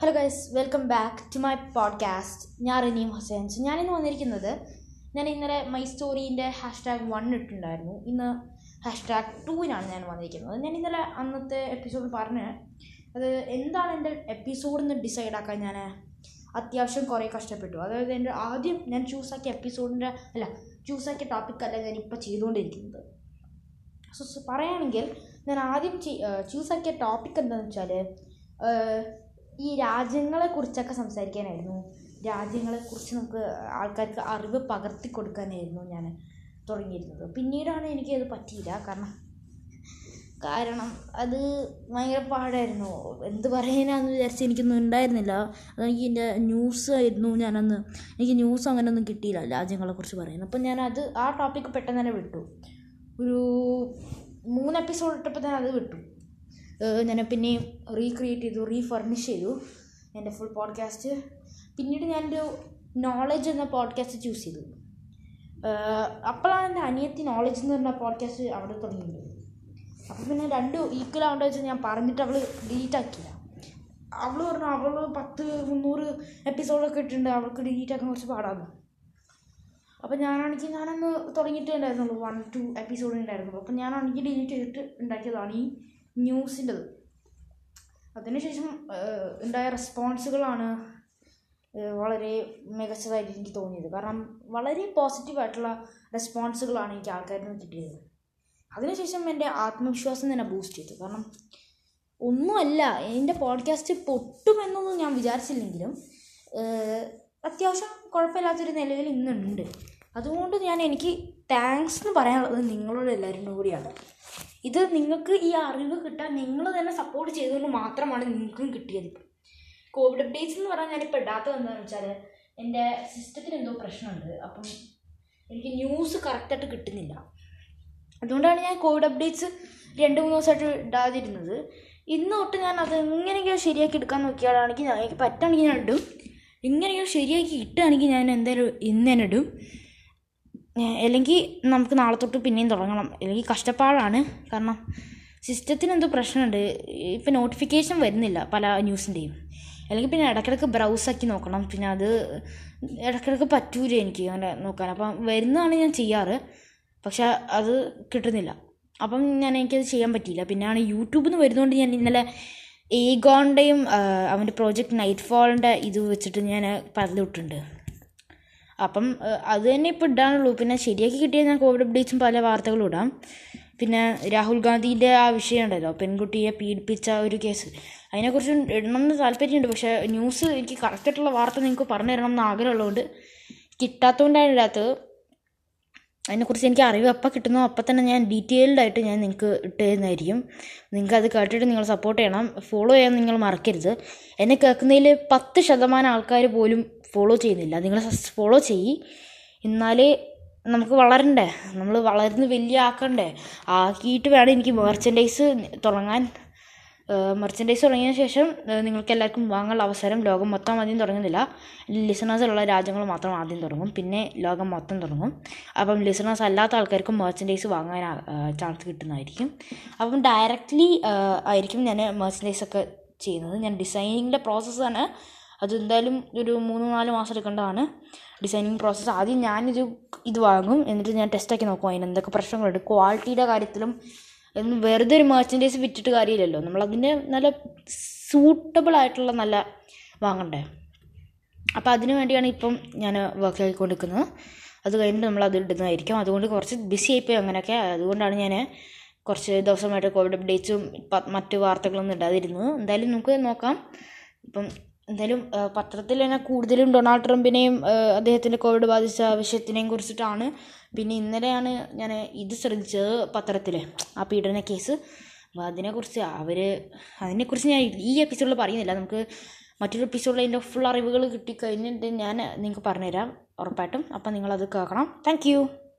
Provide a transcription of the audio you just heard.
hello guys welcome back to my podcast ഞാൻ Raneem Hussain so ഞാനിന്ന് വന്നിരിക്കുന്നത് ഞാൻ ഇന്നലെ മൈ സ്റ്റോറീൻ്റെ ഹാഷ്ടാഗ് വൺ ഇട്ടുണ്ടായിരുന്നു ഇന്ന് ഹാഷ്ടാഗ് ടൂവിനാണ് ഞാൻ വന്നിരിക്കുന്നത് ഞാൻ ഇന്നലെ അന്നത്തെ എപ്പിസോഡ് പറഞ്ഞ് അത് എന്താണ് എൻ്റെ എപ്പിസോഡ് എന്ന് ഡിസൈഡ് ആക്കാൻ ഞാൻ അത്യാവശ്യം കുറേ കഷ്ടപ്പെട്ടു അതായത് എൻ്റെ ആദ്യം ഞാൻ ചൂസാക്കിയ എപ്പിസോഡിൻ്റെ അല്ല ചൂസാക്കിയ ടോപ്പിക്കല്ല ഞാൻ ഇപ്പോൾ ചെയ്തുകൊണ്ടിരിക്കുന്നത് സോ സോ പറയുകയാണെങ്കിൽ ഞാൻ ആദ്യം ചൂസാക്കിയ ടോപ്പിക് എന്താണെന്ന് വെച്ചാൽ ഈ രാജ്യങ്ങളെക്കുറിച്ചൊക്കെ സംസാരിക്കാനായിരുന്നു രാജ്യങ്ങളെക്കുറിച്ച് നമുക്ക് ആൾക്കാർക്ക് അറിവ് പകർത്തി കൊടുക്കാനായിരുന്നു ഞാൻ തുടങ്ങിയിരുന്നത് പിന്നീടാണ് എനിക്കത് പറ്റിയില്ല കാരണം കാരണം അത് ഭയങ്കര പാടായിരുന്നു എന്ത് പറയാനാന്ന് വിചാരിച്ച് എനിക്കൊന്നും ഉണ്ടായിരുന്നില്ല അതെനിക്ക് എൻ്റെ ന്യൂസ് ആയിരുന്നു ഞാനന്ന് എനിക്ക് ന്യൂസ് അങ്ങനെയൊന്നും കിട്ടിയില്ല രാജ്യങ്ങളെക്കുറിച്ച് പറയാൻ അപ്പം ഞാനത് ആ ടോപ്പിക്ക് പെട്ടെന്ന് തന്നെ വിട്ടു ഒരു മൂന്ന് എപ്പിസോഡ് ഇട്ടപ്പോൾ തന്നെ അത് വിട്ടു ഞാൻ പിന്നെയും റീക്രിയേറ്റ് ചെയ്തു റീഫർണിഷ് ചെയ്തു എൻ്റെ ഫുൾ പോഡ്കാസ്റ്റ് പിന്നീട് ഞാനൊരു നോളജ് എന്ന പോഡ്കാസ്റ്റ് ചൂസ് ചെയ്തു അപ്പോഴാണ് എൻ്റെ അനിയത്തി നോളജ് എന്ന് പറഞ്ഞ പോഡ്കാസ്റ്റ് അവിടെ തുടങ്ങിയത് അപ്പോൾ പിന്നെ രണ്ടും ഈക്വൽ ആവേണ്ട വെച്ചാൽ ഞാൻ പറഞ്ഞിട്ട് അവൾ ഡിലീറ്റ് ആക്കിയില്ല അവൾ പറഞ്ഞു അവൾ പത്ത് മുന്നൂറ് എപ്പിസോഡൊക്കെ ഇട്ടിട്ടുണ്ട് അവൾക്ക് ഡിലീറ്റ് ആക്കാൻ കുറച്ച് പാടാണ് അപ്പോൾ ഞാനാണെങ്കിൽ ഞാനന്ന് തുടങ്ങിയിട്ടേ ഉണ്ടായിരുന്നുള്ളൂ വൺ ടു എപ്പിസോഡ് ഉണ്ടായിരുന്നുള്ളൂ അപ്പോൾ ഞാനാണെങ്കിൽ ഡിലീറ്റ് ചെയ്തിട്ട് ഉണ്ടാക്കിയതാണ് ഈ ന്യൂസിൻ്റെത് അതിനുശേഷം ഉണ്ടായ റെസ്പോൺസുകളാണ് വളരെ മികച്ചതായിട്ട് എനിക്ക് തോന്നിയത് കാരണം വളരെ പോസിറ്റീവായിട്ടുള്ള റെസ്പോൺസുകളാണ് എനിക്ക് ആൾക്കാരിൽ നിന്ന് കിട്ടിയത് അതിനുശേഷം എൻ്റെ ആത്മവിശ്വാസം തന്നെ ബൂസ്റ്റ് ചെയ്തു കാരണം ഒന്നുമല്ല എൻ്റെ പോഡ്കാസ്റ്റ് പൊട്ടുമെന്നൊന്നും ഞാൻ വിചാരിച്ചില്ലെങ്കിലും അത്യാവശ്യം കുഴപ്പമില്ലാത്തൊരു നിലയിൽ ഇന്നുണ്ട് അതുകൊണ്ട് ഞാൻ എനിക്ക് താങ്ക്സ് എന്ന് പറയാനുള്ളത് നിങ്ങളോട് എല്ലാവരും കൂടിയാണ് ഇത് നിങ്ങൾക്ക് ഈ അറിവ് കിട്ടാൻ നിങ്ങൾ തന്നെ സപ്പോർട്ട് ചെയ്തുകൊണ്ട് മാത്രമാണ് നിങ്ങൾക്കും കിട്ടിയത് ഇപ്പം കോവിഡ് അപ്ഡേറ്റ്സ് എന്ന് പറഞ്ഞാൽ ഞാനിപ്പോൾ ഇടാത്തത് എന്താണെന്ന് വെച്ചാൽ എൻ്റെ സിസ്റ്റത്തിന് എന്തോ പ്രശ്നമുണ്ട് അപ്പം എനിക്ക് ന്യൂസ് കറക്റ്റായിട്ട് കിട്ടുന്നില്ല അതുകൊണ്ടാണ് ഞാൻ കോവിഡ് അപ്ഡേറ്റ്സ് രണ്ട് മൂന്ന് ദിവസമായിട്ട് ഇടാതിരുന്നത് ഇന്ന് തൊട്ട് ഞാൻ അത് എങ്ങനെയെങ്കിലും ശരിയാക്കി എടുക്കാൻ നോക്കിയാലാണെങ്കിൽ ഞാൻ എനിക്ക് പറ്റുകയാണെങ്കിൽ ഞാൻ ഇടും ഇങ്ങനെയോ ശരിയാക്കി ഇട്ടുകയാണെങ്കിൽ ഞാൻ എന്തായാലും ഇന്ന് തന്നെ ഇടും അല്ലെങ്കിൽ നമുക്ക് നാളെ തൊട്ട് പിന്നെയും തുടങ്ങണം അല്ലെങ്കിൽ കഷ്ടപ്പാടാണ് കാരണം സിസ്റ്റത്തിന് എന്തോ പ്രശ്നമുണ്ട് ഇപ്പം നോട്ടിഫിക്കേഷൻ വരുന്നില്ല പല ന്യൂസിൻ്റെയും അല്ലെങ്കിൽ പിന്നെ ഇടയ്ക്കിടയ്ക്ക് ബ്രൗസാക്കി നോക്കണം പിന്നെ അത് ഇടയ്ക്കിടയ്ക്ക് പറ്റൂല എനിക്ക് അങ്ങനെ നോക്കാൻ അപ്പം വരുന്നതാണ് ഞാൻ ചെയ്യാറ് പക്ഷെ അത് കിട്ടുന്നില്ല അപ്പം ഞാൻ എനിക്കത് ചെയ്യാൻ പറ്റിയില്ല പിന്നെയാണ് യൂട്യൂബിൽ നിന്ന് വരുന്നതുകൊണ്ട് ഞാൻ ഇന്നലെ ഏഗോണിൻ്റെയും അവൻ്റെ പ്രോജക്റ്റ് നൈറ്റ് ഫോളിൻ്റെ ഇത് വെച്ചിട്ട് ഞാൻ പതിലിട്ടുണ്ട് അപ്പം അത് തന്നെ ഇപ്പോൾ ഇടാനുള്ളൂ പിന്നെ ശരിയാക്കി കിട്ടിയാൽ ഞാൻ കോവിഡ് അപ്ഡേറ്റ്സും പല വാർത്തകളും ഇടാം പിന്നെ രാഹുൽ ഗാന്ധിൻ്റെ ആ വിഷയം ഉണ്ടല്ലോ പെൺകുട്ടിയെ പീഡിപ്പിച്ച ഒരു കേസ് അതിനെക്കുറിച്ച് ഇടണം എന്ന് താല്പര്യമുണ്ട് പക്ഷേ ന്യൂസ് എനിക്ക് കറക്റ്റായിട്ടുള്ള വാർത്ത നിങ്ങൾക്ക് പറഞ്ഞു തരണം എന്ന് ആഗ്രഹമുള്ളതുകൊണ്ട് കിട്ടാത്തതുകൊണ്ടാണ് ഇടാത്തത് അതിനെക്കുറിച്ച് എനിക്ക് അറിവ് എപ്പോൾ കിട്ടുന്നോ അപ്പം തന്നെ ഞാൻ ഡീറ്റെയിൽഡ് ആയിട്ട് ഞാൻ നിങ്ങൾക്ക് ഇട്ട് തരുന്നതായിരിക്കും നിങ്ങൾക്ക് അത് കേട്ടിട്ട് നിങ്ങൾ സപ്പോർട്ട് ചെയ്യണം ഫോളോ ചെയ്യാൻ നിങ്ങൾ മറക്കരുത് എന്നെ കേൾക്കുന്നതിൽ പത്ത് ശതമാനം ആൾക്കാർ പോലും ഫോളോ ചെയ്യുന്നില്ല നിങ്ങൾ ഫോളോ ചെയ്യ് എന്നാലേ നമുക്ക് വളരണ്ടേ നമ്മൾ വളർന്ന് വലിയ ആക്കണ്ടേ ആക്കിയിട്ട് വേണം എനിക്ക് മെർച്ചൻഡൈസ് തുടങ്ങാൻ മെർച്ചൻഡൈസ് തുടങ്ങിയ ശേഷം നിങ്ങൾക്ക് എല്ലാവർക്കും വാങ്ങാനുള്ള അവസരം ലോകം മൊത്തം ആദ്യം തുടങ്ങുന്നില്ല ലിസണേഴ്സുള്ള രാജ്യങ്ങൾ മാത്രം ആദ്യം തുടങ്ങും പിന്നെ ലോകം മൊത്തം തുടങ്ങും അപ്പം ലിസണേഴ്സ് അല്ലാത്ത ആൾക്കാർക്കും മെർച്ചൻഡൈസ് വാങ്ങാൻ ചാൻസ് കിട്ടുന്നതായിരിക്കും അപ്പം ഡയറക്റ്റ്ലി ആയിരിക്കും ഞാൻ മെർച്ചൻഡൈസ് ഒക്കെ ചെയ്യുന്നത് ഞാൻ ഡിസൈനിങ്ങിൻ്റെ പ്രോസസ്സാണ് അത് എന്തായാലും ഒരു മൂന്ന് നാല് മാസം എടുക്കേണ്ടതാണ് ഡിസൈനിങ് പ്രോസസ്സ് ആദ്യം ഞാനിത് ഇത് വാങ്ങും എന്നിട്ട് ഞാൻ ടെസ്റ്റാക്കി നോക്കും അതിന് എന്തൊക്കെ പ്രശ്നങ്ങളുണ്ട് ക്വാളിറ്റിയുടെ കാര്യത്തിലും എന്ന് വെറുതെ ഒരു മെർച്ചൻഡൈസ് വിറ്റിട്ട് കാര്യമില്ലല്ലോ നമ്മളതിൻ്റെ നല്ല സൂട്ടബിൾ ആയിട്ടുള്ള നല്ല വാങ്ങണ്ടേ അപ്പോൾ അതിനു വേണ്ടിയാണ് ഇപ്പം ഞാൻ വർക്ക് ആക്കിക്കൊണ്ടിരിക്കുന്നത് അത് കഴിഞ്ഞിട്ട് നമ്മൾ അത് ഇടുന്നതായിരിക്കും അതുകൊണ്ട് കുറച്ച് ബിസി ആയിപ്പോയി അങ്ങനെയൊക്കെ അതുകൊണ്ടാണ് ഞാൻ കുറച്ച് ദിവസമായിട്ട് കോവിഡ് അപ്ഡേറ്റ്സും മറ്റ് വാർത്തകളൊന്നും ഇടാതിരുന്നത് എന്തായാലും നമുക്ക് നോക്കാം ഇപ്പം എന്തായാലും പത്രത്തിൽ തന്നെ കൂടുതലും ഡൊണാൾഡ് ട്രംപിനെയും അദ്ദേഹത്തിൻ്റെ കോവിഡ് ബാധിച്ച വിഷയത്തിനെയും കുറിച്ചിട്ടാണ് പിന്നെ ഇന്നലെയാണ് ഞാൻ ഇത് ശ്രദ്ധിച്ചത് പത്രത്തിൽ ആ പീഡന കേസ് അപ്പോൾ അതിനെക്കുറിച്ച് അവർ അതിനെക്കുറിച്ച് ഞാൻ ഈ എപ്പിസോഡിൽ പറയുന്നില്ല നമുക്ക് മറ്റൊരു എപ്പിസോഡിൽ അതിൻ്റെ ഫുൾ അറിവുകൾ കിട്ടിക്കഴിഞ്ഞിട്ട് ഞാൻ നിങ്ങൾക്ക് പറഞ്ഞുതരാം ഉറപ്പായിട്ടും അപ്പം നിങ്ങളത് കേൾക്കണം താങ്ക്